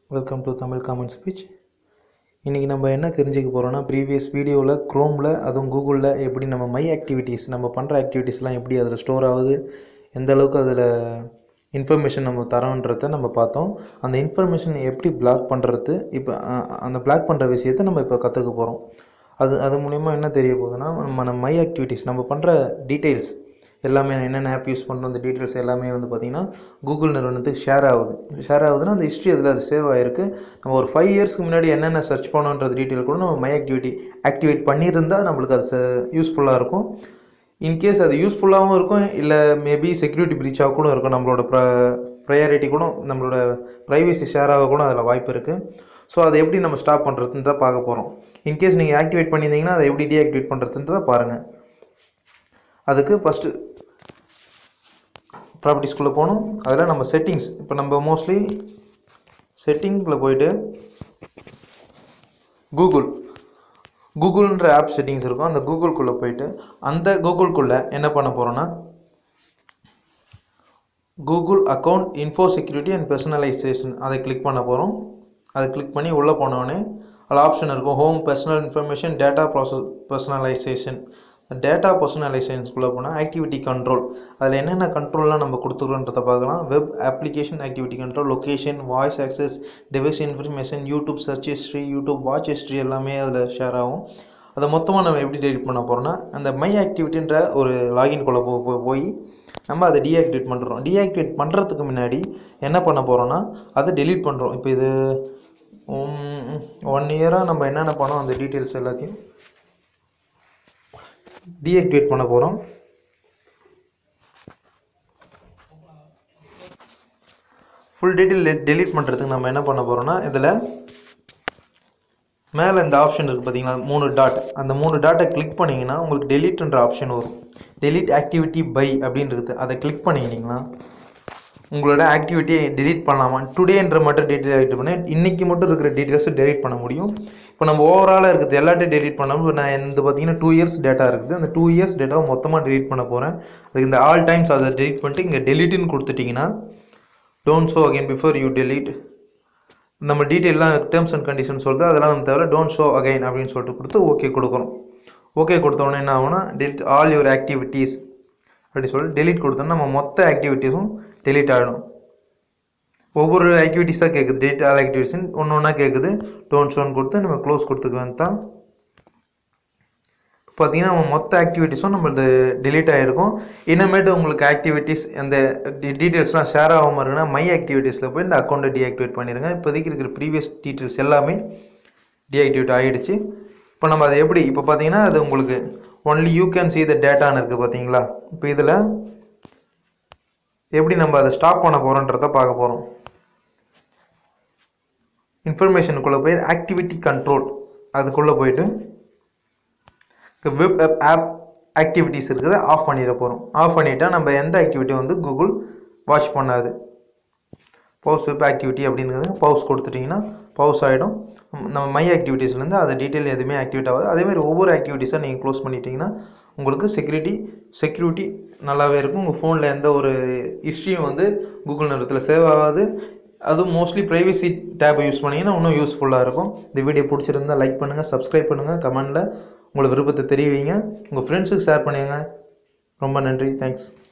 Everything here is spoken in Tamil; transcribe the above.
welcome to Tamil common speech இன்றைக்கி நம்ம என்ன தெரிஞ்சுக்க போகிறோம்னா ப்ரீவியஸ் வீடியோவில் க்ரோமில் அதுவும் கூகுளில் எப்படி நம்ம மை ஆக்டிவிட்டீஸ் நம்ம பண்ணுற ஆக்டிவிட்டீஸ்லாம் எப்படி அதில் ஸ்டோர் ஆகுது எந்த அளவுக்கு அதில் இன்ஃபர்மேஷன் நம்ம தரோன்றதை நம்ம பார்த்தோம் அந்த இன்ஃபர்மேஷன் எப்படி பிளாக் பண்ணுறது இப்போ அஹ், அந்த பிளாக் பண்ணுற விஷயத்தை நம்ம இப்போ கற்றுக்க போகிறோம் அது அது மூலிமா என்ன தெரிய போகுதுன்னா நம்ம நம்ம மை ஆக்டிவிட்டீஸ் நம்ம பண்ணுற டீட்டெயில்ஸ் எல்லாமே என்னென்ன ஆப் யூஸ் பண்ணுறோம் அந்த டீட்டெயில்ஸ் எல்லாமே வந்து பார்த்திங்கன்னா கூகுள் நிறுவனத்துக்கு ஷேர் ஆகுது ஷேர் ஆகுதுன்னா அந்த ஹிஸ்ட்ரி அதில் அது சேவ் ஆகிருக்கு நம்ம ஒரு ஃபைவ் இயர்ஸ்க்கு முன்னாடி என்னென்ன சர்ச் பண்ணோன்றது டீட்டெயில் கூட நம்ம மை ஆக்டிவிட்டி ஆக்டிவேட் பண்ணியிருந்தால் நம்மளுக்கு அது யூஸ்ஃபுல்லாக இருக்கும் இன்கேஸ் அது யூஸ்ஃபுல்லாகவும் இருக்கும் இல்லை மேபி செக்யூரிட்டி பிரீச்சாக கூட இருக்கும் நம்மளோட ப்ர ப்ரையாரிட்டி கூட நம்மளோட ப்ரைவசி ஷேர் ஆக கூட அதில் வாய்ப்பு இருக்குது ஸோ அதை எப்படி நம்ம ஸ்டாப் பண்ணுறதுன்னு தான் பார்க்க போகிறோம் இன்கேஸ் நீங்கள் ஆக்டிவேட் பண்ணியிருந்தீங்கன்னா அதை எப்படி டீஆக்டிவேட் பண்ணுறதுன்றதை பாருங்கள் அதுக்கு ஃபஸ்ட்டு ப்ராப்பர்ட்டிஸ்குள்ளே போகணும் அதில் நம்ம செட்டிங்ஸ் இப்போ நம்ம மோஸ்ட்லி செட்டிங்கில் போயிட்டு கூகுள் கூகுள்ன்ற ஆப் செட்டிங்ஸ் இருக்கும் அந்த கூகுள்குள்ளே போயிட்டு அந்த கூகுள்குள்ளே என்ன பண்ண போகிறோன்னா Google account info security and personalization அதை கிளிக் பண்ண போகிறோம் அதை கிளிக் பண்ணி உள்ளே போனோடனே அதில் ஆப்ஷன் இருக்கும் home personal information data process personalization data பர்சனலைசேஷன்ஸ்குள்ளே போனால் ஆக்டிவிட்டி கண்ட்ரோல் அதில் என்னென்ன கண்ட்ரோல்லாம் நம்ம கொடுத்துருக்கோன்றதை பார்க்கலாம் web application activity control location voice access device information YouTube search history YouTube watch history எல்லாமே அதில் ஷேர் ஆகும் அதை மொத்தமாக நம்ம எப்படி டெலிட் பண்ண போகிறோம்னா அந்த மை ஆக்டிவிட்டின்ற ஒரு லாகின் குள்ளே போ போ- போய் நம்ம அதை டீஆக்டிவேட் பண்ணுறோம் டீஆக்டிவேட் பண்ணுறதுக்கு முன்னாடி என்ன பண்ண போகிறோன்னா அதை டெலீட் பண்ணுறோம் இப்போ இது ஒன் இயராக நம்ம என்னென்ன பண்ணோம் அந்த டீட்டெயில்ஸ் எல்லாத்தையும் டீஆக்டிவேட் பண்ண போகிறோம் ஃபுல் டீட்டெயில் டெலீட் பண்ணுறதுக்கு நம்ம என்ன பண்ண போகிறோம்னா இதில் மேலே இந்த ஆப்ஷன் இருக்குது பார்த்தீங்களா மூணு டாட் அந்த மூணு டாட்டை கிளிக் பண்ணிங்கன்னா உங்களுக்கு டெலீட்ன்ற ஆப்ஷன் வரும் டெலீட் ஆக்டிவிட்டி பை அப்படின்னு இருக்குது அதை கிளிக் பண்ணிக்கிட்டிங்கன்னா உங்களோட ஆக்டிவிட்டியை delete பண்ணலாமா டுடேன்ற மட்டும் டீட்டெயில் ஆகிட்டு பண்ணி இன்றைக்கி மட்டும் இருக்கிற டீட்டெயில்ஸை delete பண்ண முடியும் இப்போ நம்ம ஓவராலாக இருக்குது எல்லாத்தையும் delete பண்ணாமல் இப்போ நான் இந்த பார்த்தீங்கன்னா டூ இயர்ஸ் டேட்டா இருக்குது அந்த டூ இயர்ஸ் டேட்டாவை மொத்தமாக delete பண்ண போகிறேன் அதுக்கு இந்த ஆல் டைம்ஸ் அதை delete பண்ணிட்டு இங்கே டெலிட்டுன்னு கொடுத்துட்டிங்கன்னா don't show again before you delete நம்ம டீட்டெயிலாம் டேர்ம்ஸ் அண்ட் கண்டிஷன் சொல்லுது அதெல்லாம் நம்ம தவிர டோன்ட் ஷோ அகைன் அப்படின்னு சொல்லிட்டு கொடுத்து ஓகே கொடுக்குறோம் ஓகே கொடுத்த உடனே என்ன ஆகும்னா delete ஆல் யுவர் ஆக்டிவிட்டீஸ் அப்படி சொல்லிட்டு delete கொடுத்தோம்னா நம்ம மொத்த ஆக்டிவிட்டீஸும் delete ஆகிடும் ஒவ்வொரு ஆக்டிவிட்டீஸாக கேட்குது டேட் ஆல் ஆக்டிவிட்டிஸ் ஒன்று ஒன்றா கேட்குது டோன்ட் ஷோன்னு கொடுத்து நம்ம க்ளோஸ் கொடுத்துக்க தான் பார்த்தீங்கன்னா நம்ம மொத்த ஆக்டிவிட்டீஸும் நம்மளது delete ஆகிருக்கும் இனிமேட்டு உங்களுக்கு ஆக்டிவிட்டீஸ் அந்த டீட்டெயில்ஸ்லாம் ஷேர் ஆகாமல் இருக்குன்னா மை ஆக்டிவிட்டீஸில் போய் இந்த அக்கௌண்ட்டை டீஆக்டிவேட் பண்ணிடுங்க இப்போதைக்கு இருக்கிற ப்ரீவியஸ் டீட்டெயில்ஸ் எல்லாமே டீஆக்டிவேட் ஆகிடுச்சு இப்போ நம்ம அதை எப்படி இப்போ பார்த்தீங்கன்னா அது உங்களுக்கு only you can see the டேட்டான்னு இருக்குது பார்த்தீங்களா இப்போ இதில் எப்படி நம்ம அதை ஸ்டாப் பண்ண போகிறோன்றத பார்க்க போகிறோம் இன்ஃபர்மேஷனுக்குள்ளே போய் ஆக்டிவிட்டி கண்ட்ரோல் அதுக்குள்ளே போயிட்டு வெப் ஆப் ஆக்டிவிட்டீஸ் இருக்குது ஆஃப் பண்ணிட போகிறோம் ஆஃப் பண்ணிட்டா நம்ம எந்த ஆக்டிவிட்டி வந்து கூகுள் வாட்ச் பண்ணாது பவுஸ் வெப் ஆக்டிவிட்டி அப்படிங்கிறது பவுஸ் கொடுத்துட்டிங்கன்னா பவுஸ் ஆகிடும் நம்ம மை ஆக்டிவிட்டீஸ்லேருந்து அது டீட்டெயில் எதுவுமே ஆக்டிவேட் ஆகாது அதேமாதிரி ஒவ்வொரு ஆக்டிவிட்டீஸாக நீங்கள் க்ளோஸ் பண்ணிட்டீங்கன்னா உங்களுக்கு செக்யூரிட்டி செக்யூரிட்டி நல்லாவே இருக்கும் உங்கள் ஃபோனில் எந்த ஒரு ஹிஸ்ட்ரியும் வந்து கூகுள் நேரத்தில் சேவ் ஆகாது அதுவும் மோஸ்ட்லி ப்ரைவசி டேப் யூஸ் பண்ணிங்கன்னா இன்னும் யூஸ்ஃபுல்லாக இருக்கும் இந்த வீடியோ பிடிச்சிருந்தா லைக் பண்ணுங்கள் சப்ஸ்கிரைப் பண்ணுங்கள் கமெண்டில் உங்களோட விருப்பத்தை தெரிவிங்க உங்கள் ஃப்ரெண்ட்ஸுக்கு ஷேர் பண்ணுங்க ரொம்ப நன்றி தேங்க்ஸ்